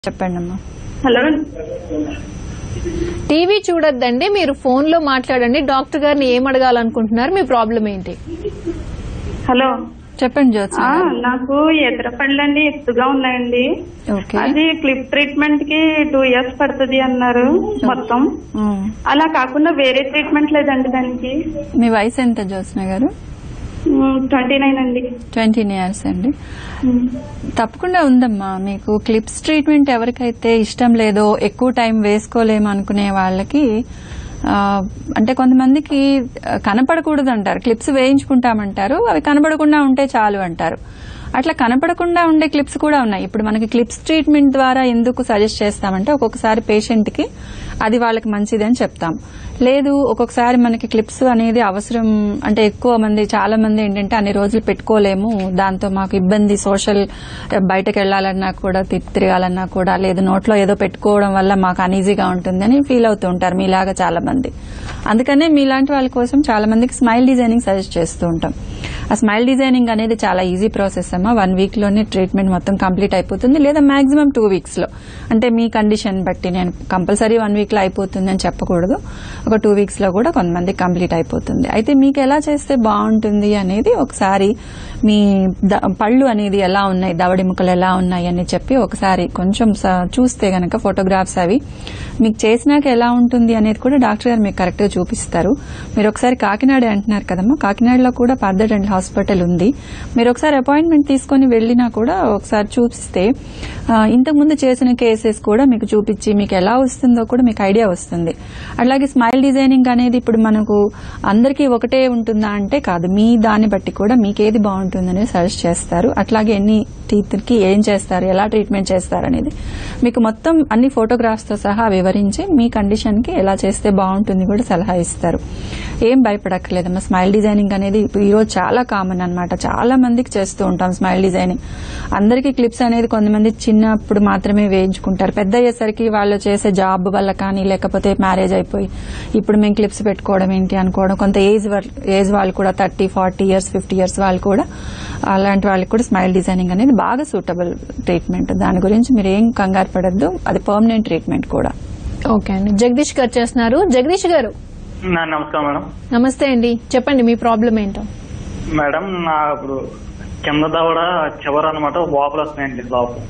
చెప్పండి అమ్మా hello TV చూడొద్దండి మీరు ఫోన్ లో మాట్లాడండి డాక్టర్ గారిని ఏం అడగాలనుకుంటున్నారు మీ ప్రాబ్లం ఏంటి హలో చెప్పండి జ్యోత్స్న ఆ, గారు. నాకు ఎదుర పళ్ళండి ఎత్తుగా ఉన్నాయండి ఓకే అది క్లిప్ ట్రీట్మెంట్ కి టూ ఇయర్స్ పడుతుంది అన్నారు మొత్తం ఉమ్. అలా కాకుండా వేరే ట్రీట్మెంట్ లేదండి దానికి మీ వయసు ఎంత జ్యోత్స్న గారు ట్వంటీ నైన్ అండి ట్వంటీ ఇయర్స్ అండి ఉమ్. తప్పకుండా ఉందమ్మా మీకు క్లిప్స్ ట్రీట్మెంట్ ఎవరికైతే ఇష్టం లేదో ఎక్కువ టైం వేసుకోలేము అనుకునే వాళ్ళకి ఆ, అంటే కొంతమందికి ఆ, కనపడకూడదు అంటారు క్లిప్స్ వేయించుకుంటామంటారు అవి కనపడకుండా ఉంటే చాలు అంటారు అట్లా కనపడకుండా ఉండే క్లిప్స్ కూడా ఉన్నాయి ఇప్పుడు మనకి క్లిప్స్ ట్రీట్మెంట్ ద్వారా ఎందుకు సజెస్ట్ చేస్తామంటే ఒక్కొక్కసారి పేషెంట్ కి అది వాళ్ళకి మంచిది అని చెప్తాం లేదు ఒక్కొక్కసారి మనకి క్లిప్స్ అనేది అవసరం అంటే ఎక్కువ మంది చాలా మంది ఏంటంటే అన్ని రోజులు పెట్టుకోలేము దాంతో మాకు ఇబ్బంది సోషల్ బయటకు వెళ్లాలన్నా కూడా తి- తిరగాలన్నా కూడా లేదు నోట్లో ఏదో పెట్టుకోవడం వల్ల మాకు అనీజీగా ఉంటుంది అని ఫీల్ అవుతూ ఉంటారు మీలాగా చాలా మంది అందుకనే మీలాంటి వాళ్ళ కోసం చాలా మందికి స్మైల్ డిజైనింగ్ సజెస్ట్ చేస్తూ ఉంటాం ఆ స్మైల్ డిజైనింగ్ అనేది చాలా ఈజీ ప్రాసెస్ అమ్మా వన్ వీక్ లోనే ట్రీట్మెంట్ మొత్తం కంప్లీట్ అయిపోతుంది లేదా మాక్సిమం టూ వీక్స్ లో అంటే మీ కండిషన్ బట్టి నేను కంపల్సరీ వన్ వీక్ లో అయిపోతుంది అని చెప్పకూడదు ఒక టూ వీక్స్ లో కూడా కొంతమంది కంప్లీట్ అయిపోతుంది అయితే మీకు ఎలా చేస్తే బాగుంటుంది అనేది ఒకసారి మీ ద- పళ్ళు అనేది ఎలా ఉన్నాయి దవడి ముక్కలు ఎలా ఉన్నాయి అని చెప్పి ఒకసారి కొంచెం స- చూస్తే గనక ఫోటోగ్రాఫ్స్ అవి మీకు చేసినాక ఎలా ఉంటుంది అనేది కూడా డాక్టర్ గారు మీకు కరెక్ట్ గా చూపిస్తారు మీరు ఒకసారి కాకినాడ అంటున్నారు కదమ్మా కాకినాడలో కూడా పార్థ డెంటల్ హాస్పిటల్ ఉంది మీరు ఒకసారి అపాయింట్మెంట్ తీసుకొని వెళ్ళినా కూడా ఒకసారి చూపిస్తే ఆ, ఇంతకుముందు చేసిన కేసెస్ కూడా మీకు చూపించి మీకు ఎలా వస్తుందో కూడా మీకు ఐడియా వస్తుంది అట్లాగే స్మైల్ డిజైనింగ్ అనేది ఇప్పుడు మనకు అందరికీ ఒకటే ఉంటుందా అంటే కాదు మీ దాన్ని బట్టి కూడా మీకు ఏది బాగుంటుందని సజెస్ట్ చేస్తారు అట్లాగే ఎన్ని టీత్ కి ఏం చేస్తారు ఎలా ట్రీట్మెంట్ చేస్తారు అనేది మీకు మొత్తం అన్ని ఫోటోగ్రాఫ్స్ తో సహా వివరించి మీ కండిషన్ కి ఎలా చేస్తే బాగుంటుంది కూడా సలహా ఇస్తారు ఏం భయపడక్కర్లేదమ్మా స్మైల్ డిజైనింగ్ అనేది ఇప్పుడు ఈ రోజు చాలా కామన్ అన్నమాట చాలా మందికి చేస్తూ ఉంటాం స్మైల్ డిజైనింగ్ అందరికీ క్లిప్స్ అనేది కొంతమంది చిన్నప్పుడు మాత్రమే వేయించుకుంటారు పెద్ద అయ్యేసరికి వాళ్ళు చేసే జాబ్ వల్ల కానీ లేకపోతే మ్యారేజ్ అయిపోయి ఇప్పుడు మేము క్లిప్స్ పెట్టుకోవడం ఏంటి అనుకోవడం కొంత ఏజ్ ఏజ్ వాళ్ళు కూడా thirty forty years fifty years వాళ్ళు కూడా అలాంటి వాళ్ళకి కూడా స్మైల్ డిజైనింగ్ అనేది బాగా సూటబుల్ ట్రీట్మెంట్ దాని గురించి మీరు ఏం కంగారు పడద్దు అది పర్మనెంట్ ట్రీట్మెంట్ కూడా ఓకే అండి జగదీష్ గారు చేస్తున్నారు జగదీష్ గారు నా నమస్కారం మేడం నమస్తే అండి చెప్పండి మీ ప్రాబ్లం ఏంటో మేడం నా ఇప్పుడు కింద దవడ చివర అనమాట వాపులు వస్తున్నాయండి లోపల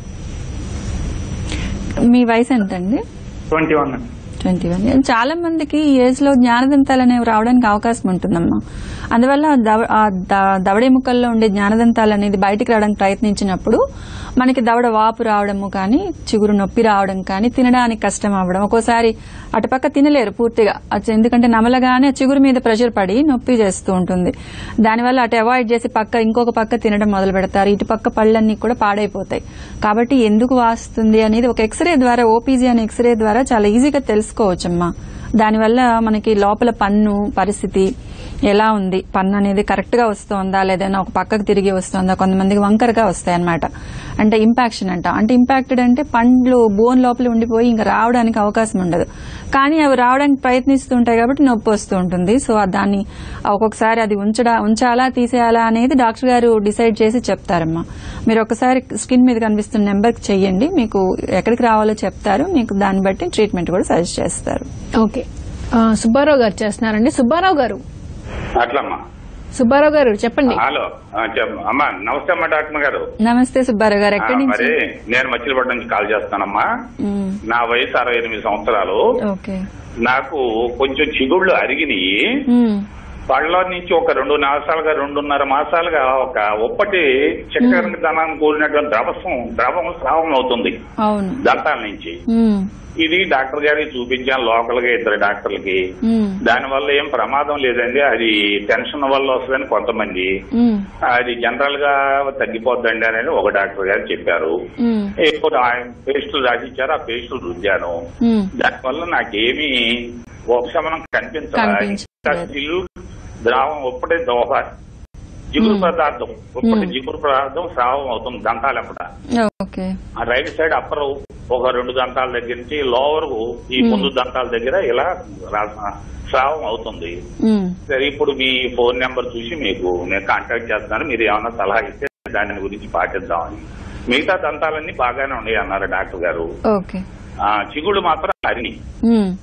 మీ వయసు ఎంతండి ట్వంటీ వన్ ట్వంటీ వన్ చాలా మందికి ఈ ఏజ్ లో జ్ఞానదంతాలు అనేవి రావడానికి అవకాశం ఉంటుందమ్మా అందువల్ల దవ- ఆ ద- దవడే ముక్కల్లో ఉండే జ్ఞానదంతాలు అనేది బయటికి రావడానికి ప్రయత్నించినప్పుడు మనకి దవడ వాపు రావడము కానీ చిగురు నొప్పి రావడం కానీ తినడానికి కష్టం అవ్వడం ఒక్కోసారి అటుపక్క తినలేరు పూర్తిగా అది ఎందుకంటే నమలగానే ఆ చిగురు మీద ప్రెషర్ పడి నొప్పి చేస్తూ ఉంటుంది దానివల్ల అటు అవాయిడ్ చేసి పక్క ఇంకొక పక్క తినడం మొదలు పెడతారు ఇటు పక్క పళ్ళన్నీ కూడా పాడైపోతాయి కాబట్టి ఎందుకు వాస్తుంది అనేది ఒక ఎక్స్రే ద్వారా ఓపీజీ అనే ఎక్స్రే ద్వారా చాలా ఈజీగా తెలుసుకోవచ్చమ్మా దానివల్ల మనకి లోపల పన్ను పరిస్థితి ఎలా ఉంది పన్ను అనేది కరెక్ట్ గా వస్తుందా లేదైనా ఒక పక్కకు తిరిగి వస్తుందా కొంతమందికి వంకరగా వస్తాయి అనమాట అంటే ఇంపాక్షన్ అంట అంటే ఇంపాక్టెడ్ అంటే పండ్లు బోన్ లోపల ఉండిపోయి ఇంకా రావడానికి అవకాశం ఉండదు కానీ అవి రావడానికి ప్రయత్నిస్తుంటాయి కాబట్టి నొప్పి వస్తూ ఉంటుంది సో ఆ దాన్ని ఒక్కొక్కసారి అది ఉంచడా ఉంచాలా తీసేయాలా అనేది డాక్టర్ గారు డిసైడ్ చేసి చెప్తారమ్మా మీరు ఒకసారి స్కిన్ మీద కనిపిస్తున్న నెంబర్కి చెయ్యండి మీకు ఎక్కడికి రావాలో చెప్తారు మీకు దాన్ని బట్టి ట్రీట్మెంట్ కూడా సజెస్ట్ చేస్తారు ఓకే ఆ, సుబ్బారావు గారు చేస్తున్నారండి సుబ్బారావు గారు అట్లమ్మా సుబ్బారావు గారు చెప్పండి హలో ఆ, చెప్ అమ్మా నమస్తే అమ్మా డాక్టర్ గారు నమస్తే సుబ్బారావు గారు ఆ, ఎక్కడి నుంచి మరి నేను మచిలీపట్నం నుంచి కాల్ చేస్తానమ్మా మ్, నా వయసు అరవై ఎనిమిది సంవత్సరాలు ఓకే నాకు కొంచెం చిగుళ్ళు అరిగినాయి మ్, పళ్ళ నుంచి ఒక రెండు మాసాలుగా రెండున్నర మాసాలుగా ఒక ఒప్పటి చక్కెర ధనాన్ని కూడినటువంటి ద్రవసం ద్రవం స్రావం అవుతుంది అవును దంతాల నుంచి మ్, ఇది డాక్టర్ గారికి చూపించాను లోకల్ గా ఇద్దరు డాక్టర్లకి మ్, దాని వల్ల ఏం ప్రమాదం లేదండి అది టెన్షన్ వల్ల వస్తుందని కొంతమంది మ్, అది జనరల్ గా తగ్గిపోద్దండి అనేది ఒక డాక్టర్ గారు చెప్పారు మ్, ఇప్పుడు ఆయన పేస్టులు రాసిచ్చారు ఆ పేస్టులు రుద్దాను మ్. దానివల్ల నాకేమీ ఉపశమనం కనిపించలేదు కనిపించలేదు. స్టిల్ ద్రావం ఒప్పటి దోహ జిగురు పదార్థం ఒప్పటి మ్మ్. జిగురు పదార్థం స్రావం అవుతుంది దంతాలెంపట ఓకే ఆ రైట్ సైడ్ అప్పర్ ఒక రెండు దంతాల దగ్గర నుంచి లోవర్ ఈ మ్మ్. ముందు దంతాల దగ్గర ఇలా రా- స్రావం అవుతుంది మ్, సరే ఇప్పుడు మీ ఫోన్ నెంబర్ చూసి మీకు నేను కాంటాక్ట్ చేస్తున్నాను మీరు ఏమైనా సలహా ఇస్తే దాని గురించి పాటిద్దామని మిగతా దంతాలన్నీ బాగానే ఉన్నాయి అన్నారు డాక్టర్ గారు ఓకే ఆ, చిగుళ్ళు మాత్రం అరిని మ్మ్.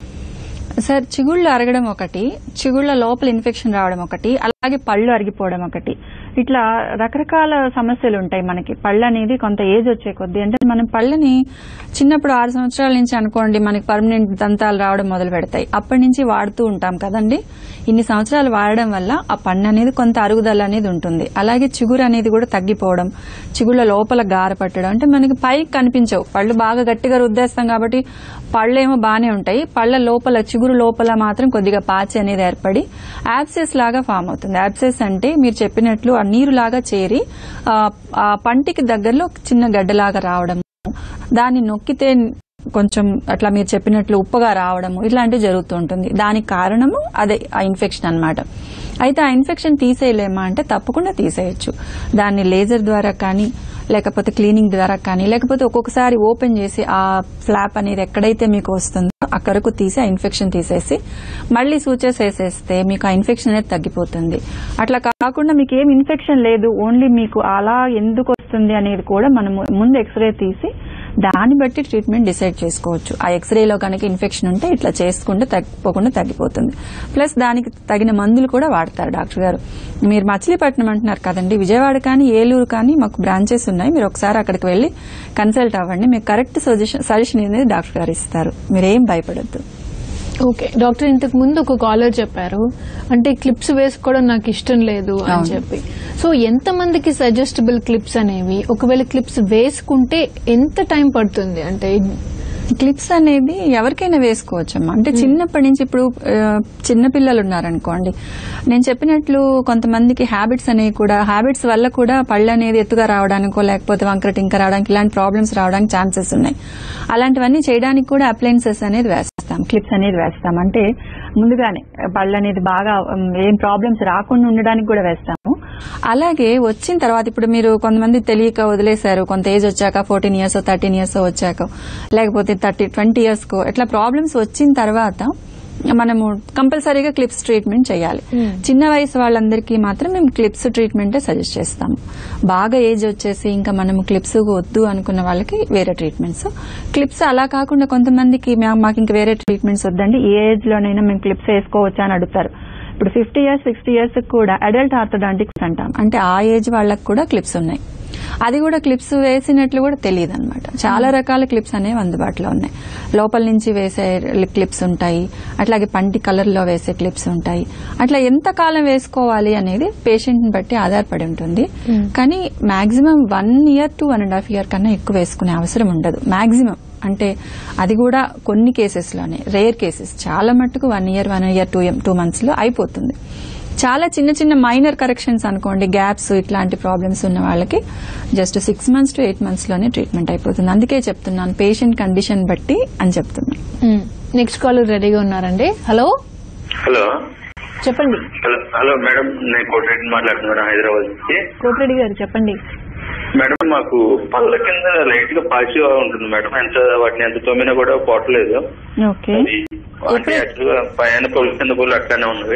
సార్ చిగుళ్ళు అరగడం ఒకటి చిగుళ్ళ లోపల ఇన్ఫెక్షన్ రావడం ఒకటి అలాగే పళ్ళు అరిగిపోవడం ఒకటి ఇట్లా రకరకాల సమస్యలు ఉంటాయి మనకి పళ్ళు అనేది కొంత ఏజ్ వచ్చే కొద్దీ అంటే మనం పళ్ళని చిన్నప్పుడు ఆరు సంవత్సరాల నుంచి అనుకోండి మనకి పర్మనెంట్ దంతాలు రావడం మొదలు పెడతాయి అప్పటి నుంచి వాడుతూ ఉంటాం కదండి ఇన్ని సంవత్సరాలు వాడడం వల్ల ఆ పన్ను అనేది కొంత అరుగుదల అనేది ఉంటుంది అలాగే చిగురు అనేది కూడా తగ్గిపోవడం చిగుళ్ళ లోపల గార పట్టడం అంటే మనకి పైకి కనిపించవు పళ్ళు బాగా గట్టిగా రుద్దేస్తాం కాబట్టి పళ్ళు ఏమో బాగానే ఉంటాయి పళ్ళ లోపల చిగురు లోపల మాత్రం కొద్దిగా పాచి అనేది ఏర్పడి యాబ్సెస్ లాగా ఫామ్ అవుతుంది యాబ్సెస్ అంటే మీరు చెప్పినట్లు ఆ నీరు లాగా చేరి ఆ, ఆ పంటికి దగ్గరలో ఒక చిన్న గడ్డలాగా రావడం దాన్ని నొక్కితే కొంచెం అట్లా మీరు చెప్పినట్లు ఉప్పగా రావడము ఇట్లాంటివి జరుగుతూ ఉంటుంది దానికి కారణము అదే ఆ ఇన్ఫెక్షన్ అన్నమాట అయితే ఆ ఇన్ఫెక్షన్ తీసేయలేమా అంటే తప్పకుండా తీసేయచ్చు దాన్ని లేజర్ ద్వారా కానీ లేకపోతే క్లీనింగ్ ద్వారా కానీ లేకపోతే ఒక్కొక్కసారి ఓపెన్ చేసి ఆ ఫ్లాప్ అనేది ఎక్కడైతే మీకు వస్తుందో అక్కడకు తీసి ఆ ఇన్ఫెక్షన్ తీసేసి మళ్ళీ సూచర్స్ వేసేస్తే మీకు ఆ ఇన్ఫెక్షన్ అనేది తగ్గిపోతుంది అట్లా కాకుండా మీకు ఏం ఇన్ఫెక్షన్ లేదు ఓన్లీ మీకు అలా ఎందుకు వస్తుంది అనేది కూడా మనం ముందు ఎక్స్రే తీసి దాన్ని బట్టి ట్రీట్మెంట్ డిసైడ్ చేసుకోవచ్చు ఆ ఎక్స్రేలో కనుక ఇన్ఫెక్షన్ ఉంటే ఇట్లా చేసుకుంటే తగ్గిపోకుండా తగ్గిపోతుంది ప్లస్ దానికి తగిన మందులు కూడా వాడతారు డాక్టర్ గారు మీరు మచిలీపట్నం అంటున్నారు కదండి విజయవాడ కానీ ఏలూరు కానీ మాకు బ్రాంచెస్ ఉన్నాయి మీరు ఒకసారి అక్కడికి వెళ్ళి కన్సల్ట్ అవ్వండి మీకు కరెక్ట్ సజెషన్ సజెషన్ అనేది డాక్టర్ గారు ఇస్తారు మీరేం భయపడద్దు ఓకే డాక్టర్ ఇంతకు ముందు ఒక కాలర్ చెప్పారు అంటే క్లిప్స్ వేసుకోవడం నాకు ఇష్టం లేదు అని అవును. చెప్పి సో ఎంత మందికి సజెస్టబుల్ క్లిప్స్ అనేవి ఒకవేళ క్లిప్స్ వేసుకుంటే ఎంత టైం పడుతుంది అంటే క్లిప్స్ అనేది ఎవరికైనా వేసుకోవచ్చమ్మా అంటే చిన్నప్పటి నుంచి ఇప్పుడు ఆ, చిన్న పిల్లలు ఉన్నారనుకోండి నేను చెప్పినట్లు కొంతమందికి హ్యాబిట్స్ అనేవి కూడా హ్యాబిట్స్ వల్ల కూడా పళ్ళు అనేది ఎత్తుగా రావడానికో లేకపోతే వంకర టింక రావడానికి ఇలాంటి ప్రాబ్లమ్స్ రావడానికి ఛాన్సెస్ ఉన్నాయి అలాంటివన్నీ చేయడానికి కూడా అప్లయన్సెస్ అనేది వేస్తాం క్లిప్స్ అనేది వేస్తాం అంటే ముందుగానే పళ్ళు అనేది బాగా ఉమ్, ఏం ప్రాబ్లమ్స్ రాకుండా ఉండడానికి కూడా వేస్తాము అలాగే వచ్చిన తర్వాత ఇప్పుడు మీరు కొంతమంది తెలియక వదిలేశారు కొంత ఏజ్ వచ్చాక ఫోర్టీన్ ఇయర్స్ థర్టీన్ ఇయర్స్ వచ్చాక లేకపోతే థర్టీ ట్వంటీ ఇయర్స్ కో ఇట్లా ప్రాబ్లమ్స్ వచ్చిన తర్వాత మనము కంపల్సరీగా క్లిప్స్ ట్రీట్మెంట్ చేయాలి చిన్న వయసు వాళ్ళందరికీ మాత్రం మేము క్లిప్స్ ట్రీట్మెంటే సజెస్ట్ చేస్తాము బాగా ఏజ్ వచ్చేసి ఇంకా మనము క్లిప్స్ వద్దు అనుకున్న వాళ్ళకి వేరే ట్రీట్మెంట్స్ క్లిప్స్ అలా కాకుండా కొంతమందికి "మా- మాకు ఇంకా వేరే ట్రీట్మెంట్స్ వద్దండి ఏ ఏజ్ లోనైనా మేము క్లిప్స్ వేసుకోవచ్చా అని అడుగుతారు ఇప్పుడు ఫిఫ్టీ ఇయర్స్ సిక్స్టీ ఇయర్స్ కూడా అడల్ట్ ఆర్థోడాంటిక్స్ అంటాం అంటే ఆ ఏజ్ వాళ్ళకి కూడా క్లిప్స్ ఉన్నాయి అది కూడా క్లిప్స్ వేసినట్లు కూడా తెలియదు అనమాట చాలా రకాల క్లిప్స్ అనేవి అందుబాటులో ఉన్నాయి లోపల నుంచి వేసే క్లిప్స్ ఉంటాయి అట్లాగే పంటి కలర్ లో వేసే క్లిప్స్ ఉంటాయి అట్లా ఎంత కాలం వేసుకోవాలి అనేది పేషెంట్ ని బట్టి ఆధారపడి ఉంటుంది కానీ maximum one year to one and half year కన్నా ఎక్కువ వేసుకునే అవసరం ఉండదు మాక్సిమం అంటే అది కూడా కొన్ని కేసెస్ లోనే రేర్ కేసెస్ చాలా మట్టుకు one year one year two two months లో అయిపోతుంది చాలా చిన్న చిన్న మైనర్ కరెక్షన్స్ అనుకోండి గ్యాప్స్ ఇట్లాంటి ప్రాబ్లమ్స్ ఉన్న వాళ్ళకి just six months to eight months లోనే ట్రీట్మెంట్ అయిపోతుంది అందుకే చెప్తున్నాను పేషెంట్ కండిషన్ బట్టి అని చెప్తున్నాను నెక్స్ట్ కాలర్ రెడీగా ఉన్నారండి హలో హలో చెప్పండి హలో హలో మేడం నేను కోటిరెడ్డి మాట్లాడుతున్నాను హైదరాబాద్ నుంచి కోటిరెడ్డి గారు చెప్పండి మేడం మాకు పళ్ళ కింద లైట్ గా పాచిగా ఉంటుంది మేడం ఎంత వాటిని ఎంత తొమ్మినా కూడా పోవట్లేదు ఓకే అది అంటే యాక్చువల్గా పైన పొలు కింద పొలు అట్లానే ఉన్నవి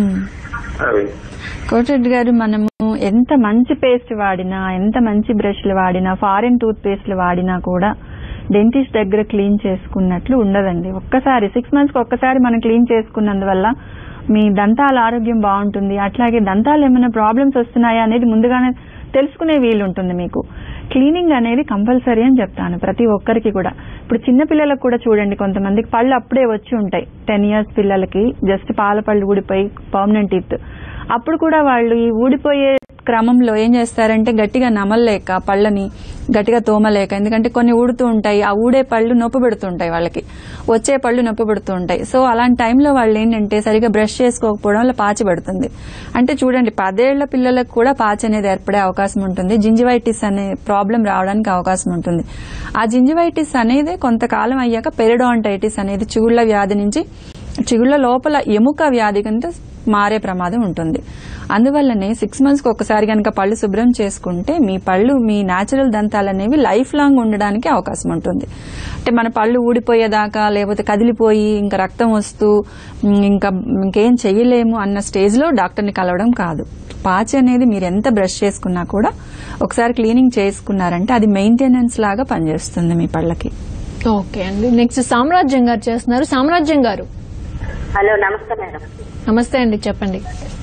అవి కోటిరెడ్డి గారు మనము ఎంత మంచి పేస్ట్ వాడినా ఎంత మంచి బ్రష్లు వాడినా ఫారిన్ టూత్ పేస్ట్లు వాడినా కూడా డెంటిస్ట్ దగ్గర క్లీన్ చేసుకున్నట్లు ఉండదండి ఒక్కసారి సిక్స్ మంత్స్ కి ఒక్కసారి మనం క్లీన్ చేసుకున్నందువల్ల మీ దంతాల ఆరోగ్యం బాగుంటుంది అట్లాగే దంతాలు ఏమైనా ప్రాబ్లమ్స్ వస్తున్నాయా అనేది ముందుగానే తెలుసుకునే వీలు ఉంటుంది మీకు క్లీనింగ్ అనేది కంపల్సరీ అని చెప్తాను ప్రతి ఒక్కరికి కూడా ఇప్పుడు చిన్న పిల్లలకు కూడా చూడండి కొంతమందికి పళ్ళు అప్పుడే వచ్చి ఉంటాయి టెన్ ఇయర్స్ పిల్లలకి జస్ట్ పాల పళ్ళు ఊడిపోయి పర్మనెంట్ టీత్ అప్పుడు కూడా వాళ్ళు ఈ ఊడిపోయే క్రమంలో ఏం చేస్తారంటే గట్టిగా నమలలేక పళ్ళని గట్టిగా తోమలేక ఎందుకంటే కొన్ని ఊడుతూ ఉంటాయి ఆ ఊడే పళ్ళు నొప్పి పెడుతుంటాయి వాళ్ళకి వచ్చే పళ్ళు నొప్పి పెడుతూ ఉంటాయి సో అలాంటి టైంలో వాళ్ళు ఏంటంటే సరిగా బ్రష్ చేసుకోకపోవడం వల్ల పాచి పడుతుంది అంటే చూడండి పదేళ్ల పిల్లలకు కూడా పాచి అనేది ఏర్పడే అవకాశం ఉంటుంది జింజివైటిస్ అనే ప్రాబ్లం రావడానికి అవకాశం ఉంటుంది ఆ జింజివైటిస్ అనేది కొంతకాలం అయ్యాక పెరిడాంటైటిస్ అనేది చిగుళ్ల వ్యాధి నుంచి చిగుళ్ల లోపల ఎముక వ్యాధి కింద మారే ప్రమాదం ఉంటుంది అందువల్లనే సిక్స్ మంత్స్ కి ఒకసారి కనుక పళ్ళు శుభ్రం చేసుకుంటే మీ పళ్ళు మీ నేచురల్ దంతాలు అనేవి లైఫ్ లాంగ్ ఉండడానికి అవకాశం ఉంటుంది అంటే మన పళ్ళు ఊడిపోయేదాకా లేకపోతే కదిలిపోయి ఇంకా రక్తం వస్తూ ఉమ్, ఇంకా ఇంకేం చెయ్యలేము అన్న స్టేజ్ లో డాక్టర్ని కలవడం కాదు పాచి అనేది మీరు ఎంత బ్రష్ చేసుకున్నా కూడా ఒకసారి క్లీనింగ్ చేసుకున్నారంటే అది మెయింటెనెన్స్ లాగా పనిచేస్తుంది మీ పళ్ళకి ఓకే అండి నెక్స్ట్ సామ్రాజ్యం గారు చేస్తున్నారు సామ్రాజ్యం గారు హలో నమస్తే మేడం నమస్తే అండి చెప్పండి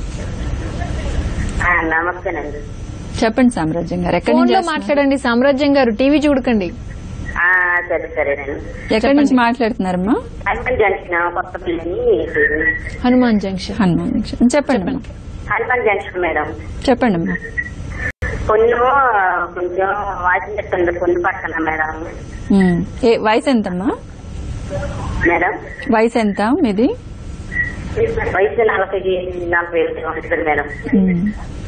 ఆ, నమస్తేనండి చెప్పండి సామ్రాజ్యం గారు ఎక్కడి ఫోన్ నుంచి లో చేస్తున్నారు? మాట్లాడండి సామ్రాజ్యం గారు టీవీ చూడకండి ఆ, సరే సరేనండి ఎక్కడి నుంచి మాట్లాడుతున్నారమ్మా హనుమాన్ జంక్షన్ కొత్తపల్లిని హనుమాన్ జంక్షన్ హనుమాన్ జంక్షన్. చెప్పండి అమ్మా. హనుమాన్ జంక్షన్ మేడం చెప్పండి అమ్మా పొన్ను కొంచెం వాయిస్ చెప్తుంది పొన్ను పక్కన మేడం ఉమ్. ఏ వయసు ఎంతమ్మా మేడం వయసు ఎంత మీది వయసు నలభై నలభై ఐదు సంవత్సరాలు మేడం ఉమ్.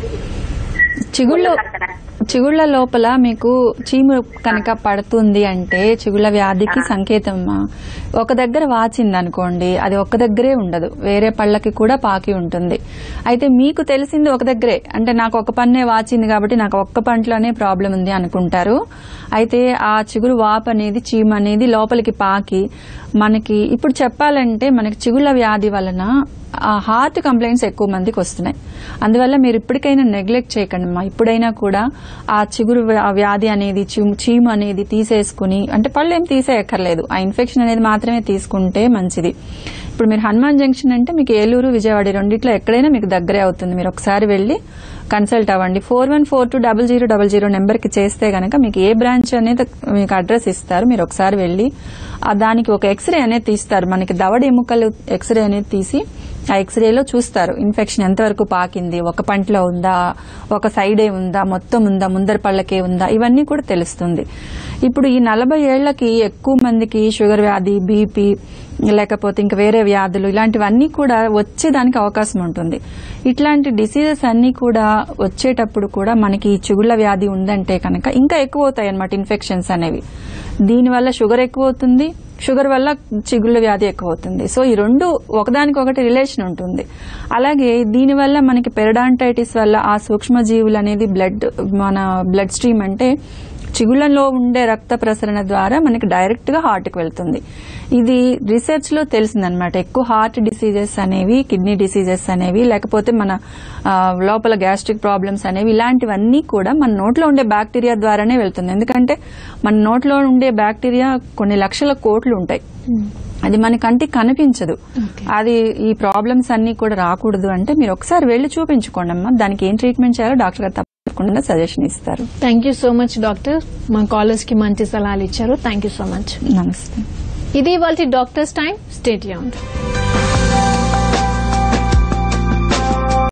చిగుళ్ళ పొన్ను పక్కన చిగుళ్ళ లోపల మీకు చీము కనుక పడుతుంది అంటే చిగుళ్ళ వ్యాధికి సంకేతం అమ్మా. ఒక దగ్గర వాచింది అనుకోండి అది ఒక్క దగ్గరే ఉండదు వేరే పళ్ళకి కూడా పాకి ఉంటుంది అయితే మీకు తెలిసింది ఒక దగ్గరే అంటే నాకు ఒక పన్నే వాచింది కాబట్టి నాకు ఒక్క పంటలోనే ప్రాబ్లం ఉంది అనుకుంటారు అయితే ఆ చిగురు వాపు అనేది చీము అనేది లోపలికి పాకి మనకి ఇప్పుడు చెప్పాలంటే మనకి చిగుళ్ళ వ్యాధి వలన ఆ హార్ట్ కంప్లైంట్స్ ఎక్కువ మందికి వస్తున్నాయి అందువల్ల మీరు ఇప్పటికైనా నెగ్లెక్ట్ చేయకండి అమ్మా ఇప్పుడైనా కూడా ఆ చిగురు వ్యా- వ్యాధి అనేది చీము చీము అనేది తీసేసుకుని అంటే పళ్ళు ఏం తీసేయక్కర్లేదు ఆ ఇన్ఫెక్షన్ అనేది మాత్రమే తీసుకుంటే మంచిది ఇప్పుడు మీరు హనుమాన్ జంక్షన్ అంటే మీకు ఏలూరు విజయవాడ ఈ రెండిట్లో ఎక్కడైనా మీకు దగ్గరే అవుతుంది మీరు ఒకసారి వెళ్ళి కన్సల్ట్ అవ్వండి four one four two double zero double zero నెంబర్కి చేస్తే గనక మీకు ఏ బ్రాంచ్ అనేది మీకు అడ్రస్ ఇస్తారు మీరు ఒకసారి వెళ్ళి ఆ దానికి ఒక ఎక్స్రే అనేది తీస్తారు మనకి దవడ ఎముకలు ఎక్స్రే అనేది తీసి ఆ ఎక్స్రేలో చూస్తారు ఇన్ఫెక్షన్ ఎంతవరకు పాకింది ఒక పంటలో ఉందా ఒక సైడే ఉందా మొత్తం ఉందా ముందర పళ్ళకే ఉందా ఇవన్నీ కూడా తెలుస్తుంది ఇప్పుడు ఈ నలభై ఏళ్లకి ఎక్కువ మందికి షుగర్ వ్యాధి బీపీ లేకపోతే ఇంకా వేరే వ్యాధులు ఇలాంటివన్నీ కూడా వచ్చేదానికి అవకాశం ఉంటుంది ఇట్లాంటి డిసీజెస్ అన్ని కూడా వచ్చేటప్పుడు కూడా మనకి ఈ చిగుళ్ళ వ్యాధి ఉందంటే కనుక ఇంకా ఎక్కువ అవుతాయి అనమాట ఇన్ఫెక్షన్స్ అనేవి దీనివల్ల షుగర్ ఎక్కువ అవుతుంది షుగర్ వల్ల చిగుళ్ళ వ్యాధి ఎక్కువ అవుతుంది సో ఈ రెండు ఒకదానికొకటి రిలేషన్ ఉంటుంది అలాగే దీనివల్ల మనకి పెరడాంటైటిస్ వల్ల ఆ సూక్ష్మజీవులు అనేది బ్లడ్ మన బ్లడ్ స్ట్రీమ్ అంటే చిగుళ్ళలో ఉండే రక్త ప్రసరణ ద్వారా మనకి డైరెక్ట్ గా హార్ట్ కి వెళ్తుంది ఇది రీసెర్చ్ లో తెలిసిందనమాట ఎక్కువ హార్ట్ డిసీజెస్ అనేవి కిడ్నీ డిసీజెస్ అనేవి లేకపోతే మన ఆ, లోపల గ్యాస్ట్రిక్ ప్రాబ్లమ్స్ అనేవి ఇలాంటివన్నీ కూడా మన నోట్లో ఉండే బ్యాక్టీరియా ద్వారానే వెళ్తుంది ఎందుకంటే మన నోట్లో ఉండే బ్యాక్టీరియా కొన్ని లక్షల కోట్లు ఉంటాయి అది మన కంటికి కనిపించదు అది ఈ ప్రాబ్లమ్స్ అన్ని కూడా రాకూడదు అంటే మీరు ఒకసారి వెళ్లి చూపించుకోండి అమ్మా దానికి ఏం ట్రీట్మెంట్ చేయాలో డాక్టర్ గారు తప్పకుండా సజెషన్ ఇస్తారు thank you so much doctor మా కాలర్స్ కి మంచి సలహాలు ఇచ్చారు థ్యాంక్ యూ సో మచ్ నమస్తే ఇది వాళ్ళ డాక్టర్స్ టైం స్టేట్